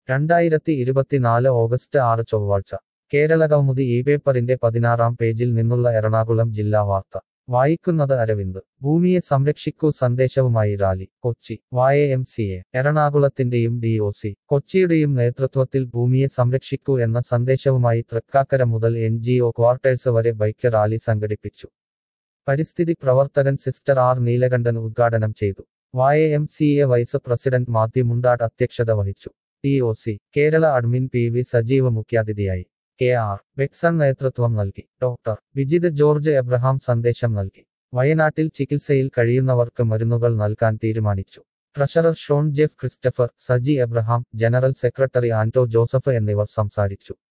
രണ്ടായിരത്തി ഇരുപത്തിനാല് ഓഗസ്റ്റ് ആറ് ചൊവ്വാഴ്ച കേരള കൗമുദി ഈ പേപ്പറിന്റെ പതിനാറാം പേജിൽ നിന്നുള്ള എറണാകുളം ജില്ലാ വാർത്ത വായിക്കുന്നത് അരവിന്ദ് ഭൂമിയെ സംരക്ഷിക്കൂ സന്ദേശവുമായി rally Kochi Y M C A എറണാകുളത്തിന്റെയും ഡി ഒ സി കൊച്ചിയുടെയും നേതൃത്വത്തിൽ ഭൂമിയെ സംരക്ഷിക്കൂ എന്ന സന്ദേശവുമായി തൃക്കാക്കര മുതൽ എൻ ജി ഒ ക്വാർട്ടേഴ്സ് വരെ ബൈക്ക് റാലി സംഘടിപ്പിച്ചു പരിസ്ഥിതി പ്രവർത്തകൻ സിസ്റ്റർ ആർ നീലകണ്ഠൻ ഉദ്ഘാടനം ചെയ്തു Y M C A vice president Mathew Mundadu അധ്യക്ഷത വഹിച്ചു T O C Kerala admin P V Sajeeva മുഖ്യാതിഥിയായി കെ ആർ വെക്സൺ നേതൃത്വം നൽകി ഡോക്ടർ വിജിത് ജോർജ് എബ്രഹാം സന്ദേശം നൽകി വയനാട്ടിൽ ചികിത്സയിൽ കഴിയുന്നവർക്ക് മരുന്നുകൾ നൽകാൻ തീരുമാനിച്ചു treasurer Shon Jeff Christopher Saji Abraham general secretary Anto Joseph എന്നിവർ സംസാരിച്ചു